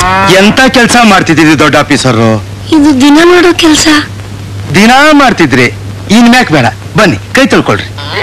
ಎಂತ ಕೆಲಸ ಮಾಡ್ತಿದ್ದೀರಿ ದೊಡ್ಡ ಆಫೀಸರು ಇದು ದಿನ ಮಾಡೋ ಕೆಲ್ಸ ದಿನಾ ಮಾಡ್ತಿದ್ರಿ ಇನ್ ಮ್ಯಾಕ್ ಬೇಡ ಬನ್ನಿ ಕೈ ತೊಳ್ಕೊಳ್ರಿ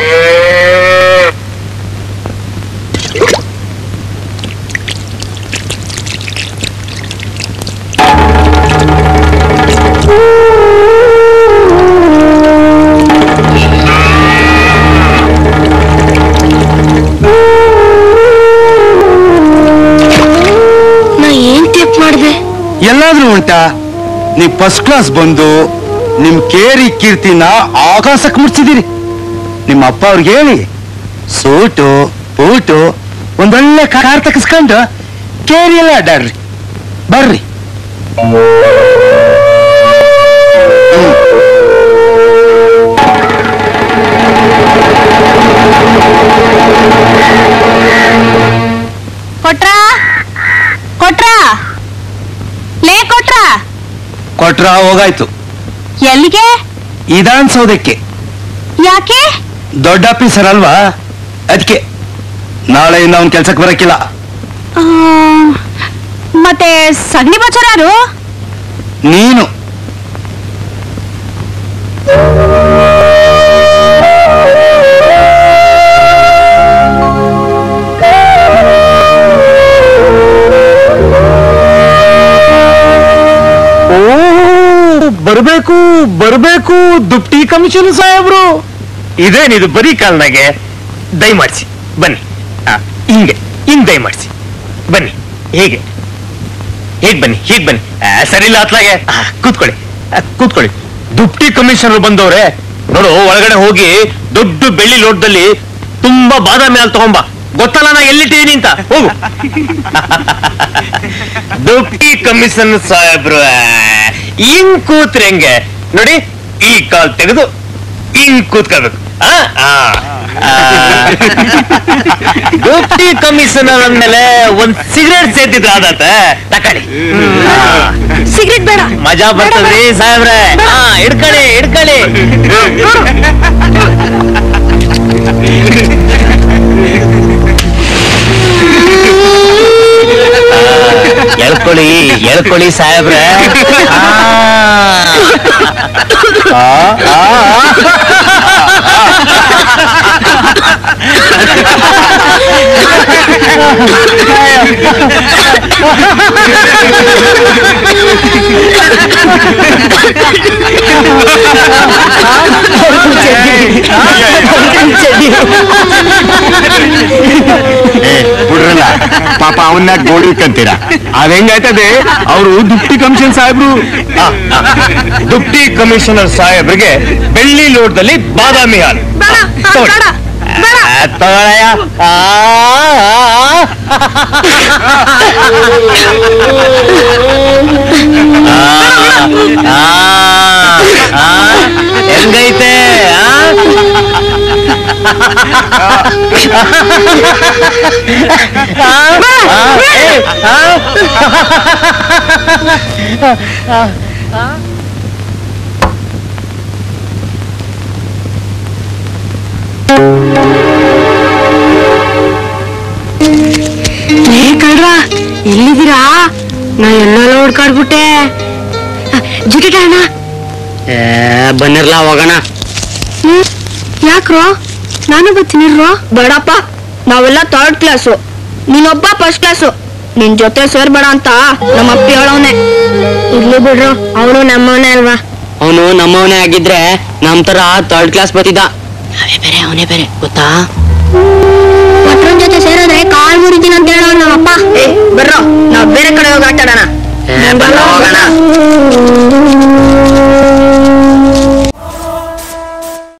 ನಾ ಏನ್ ಟೇಪ್ ಮಾಡ್ದೆ ಎಲ್ಲಾದ್ರೂ ಉಂಟಾ ನೀವ್ ಫಸ್ಟ್ ಕ್ಲಾಸ್ ಬಂದು ನಿಮ್ ಕೇರಿ ಕೀರ್ತಿನ ಆಕಾಶಕ್ಕೆ ಮುಟ್ಸಿದಿರಿ ನಿಮ್ಮ ಅಪ್ಪ ಅವ್ರಿಗೆ ಹೇಳಿ ಸೂಟು ಬೂಟು ಒಂದೊಳ್ಳೆ ಕಾರ್ ತಗಿಸ್ಕೊಂಡು ಕೇರಿ ಎಲ್ಲ ಅಡ್ಡಾಡ್ರಿ ಬರ್ರಿ ಕೊಟ್ರ ಕೊಟ್ರ ಲೇ ಕೊಟ್ರ ಕೊಟ್ರ ಹೋಗಾಯ್ತು ಎಲ್ಲಿಗೆ ಇದಾನ್ಸೋದಕ್ಕೆ ಯಾಕೆ ದೊಡ್ಡ ಆಫೀಸರ್ ಅಲ್ವಾ ಅದಕ್ಕೆ ನಾಳೆಯಿಂದ ಅವ್ನ್ ಕೆಲ್ಸಕ್ಕೆ ಬರಕ್ಕಿಲ್ಲ ಆ, ಮತ್ತೆ ಸಗಣಿ ಬಚ್ಚೋರು ಯಾರು ನೀನು ಓ ಬರ್ಬೇಕು ಬರ್ಬೇಕು ದುಪ್ಟಿ ಕಮಿಷನ್ ಸಾಹೇಬ್ರು ಇದೇನಿದು ಬರೀ ಕಾಲ್ನಾಗೆ ದಯಮಾಡಿಸಿ ಬನ್ನಿ ಆ, ಹಿಂಗೆ ಹಿಂಗ್ ದಯಮಾಡಿಸಿ ಬನ್ನಿ ಹೇಗೆ ಹೇಗ್ ಬನ್ನಿ ಹೀಗ್ ಬನ್ನಿ ಆ, ಸರಿಲ್ಲ ಅತ್ಲಾಗೆ ಆ, ಕೂತ್ಕೊಳ್ಳಿ ಆ, ಕೂತ್ಕೊಳ್ಳಿ ದುಪ್ಟಿ ಕಮಿಷನರ್ ಬಂದವ್ರೆ ನೋಡು ಒಳಗಡೆ ಹೋಗಿ ದೊಡ್ಡ ಬೆಳ್ಳಿ ಲೋಟದಲ್ಲಿ ತುಂಬಾ ಬಾದಾಮಿ ಹಾಲು ತಗೊಂಬ ಗೊತ್ತಲ್ಲ ನಾ ಎಲ್ಲಿಟ್ಟಿದೀನಿ ಅಂತ ಹೋಗು ದುಪ್ಟಿ ಕಮಿಷನ್ ಸಾಹೇಬ್ರು ಆ, ಹಿಂಗ್ ಕೂತ್ರೆ ಹೆಂಗೆ ನೋಡಿ ಈ ಕಾಲ್ ತೆಗೆದು ಹಿಂಗ್ ಕೂತ್ಕೋಬೇಕು ಆ? ಆ. ಆ. ದುಪ್ಟಿ ಕಮಿಷನರ್ ಅಂದ್ಮೇಲೆ ಒಂದ್ ಸಿಗರೇಟ್ ಸೇರ್ತಿದ್ರು ಆದತ್ತ ತಕೊಳ್ಳಿ ಸಿಗರೇಟ್ ಬೇಡ ಮಜಾ ಬರ್ತದ್ರಿ ಸಾಹೇಬ್ರೆ ಹಾ ಹಿಡ್ಕೊಳ್ಳಿ ಹಿಡ್ಕೊಳ್ಳಿ ಎಳ್ಕೊಳ್ಳಿ ಎಳ್ಕೊಳ್ಳಿ ಸಾಹೇಬ್ರೆ ಆ. ಆ, ಆ, ಬಿಡ್ರಲ್ಲ ಪಾಪ ಅವನ್ನ ಗೋಳಿ ಕಂತೀರ ಅದ್ ಹೆಂಗಾಯ್ತದೆ ಅವರು ದುಪ್ಟಿ ಕಮಿಷನ್ ಸಾಹೇಬ್ರು ಆ, ಆ. ದುಪ್ಟಿ ಕಮಿಷನರ್ ಸಾಹೇಬ್ರಿಗೆ ಬೆಳ್ಳಿ ಲೋಟದಲ್ಲಿ ಬಾದಾಮಿ ಹಾಲು ಬೇಡ, ತಗೊಳ್ಳಿ. ಬೇಡ, ಬೇಡ. ಆ, ತಗೊಳಯ್ಯ. ಆ, ಆ, ಆ, ಆ, ಹೆಂಗೈತೆ ಆ? ಆ, ಆ, ಏ, ಆ? ಲೇ ಕಳ್ರ ಎಲ್ಲಿದ್ದೀರಾ ನಾ ಎಲ್ಲೆಲ್ಲ ಹುಡ್ಕಾಡ್ಬಿಟ್ಟೆ ಜಿಕೆಟ್ ಅಣ್ಣ ಬನ್ನಿರ್ಲ ಹೋಗೋಣ ಹ್ಮ್ ಯಾಕ್ರೋ ನಾನು ಬರ್ತೀನಿ ಬೇಡಪ್ಪ ನಾವೆಲ್ಲ ಥರ್ಡ್ ಕ್ಲಾಸು ನೀನೊಬ್ಬ ಫಸ್ಟ್ ಕ್ಲಾಸು ನಿನ್ ಜೊತೆ ಸೇರ್ಬೇಡ ಅಂತ ನಮ್ಮ ಅಪ್ಪಿ ಹೇಳವನೆ ಇರ್ಲಿ ಬಿಡ್ರು ಅವನು ನಮ್ಮವನೇ ಅಲ್ವಾ ಅವನು ನಮ್ಮವನೇ ಆಗಿದ್ರೆ ನಮ್ ತರ ಥರ್ಡ್ ಕ್ಲಾಸ್ ಬರ್ತಿದ್ದ ಅವೇ ಬೇರೆ ಅವನೇ ಬೇರೆ ಗೊತ್ತಾ ಭಟ್ರನ್ ಜೊತೆ ಸೇರಿದ್ರೆ ಕಾಲ್ ಮುರಿತೀನಿ ಅಂತ ಹೇಳೋ ನಮ್ಮಪ್ಪ ಏ ಬರ್ರೋ ನಾವ್ ಬೇರೆ ಕಡೆ ಹೋಗಿ ಆಟಾಡೋಣ ಏ, ಬನ್ರೋ ಹೋಗೋಣ.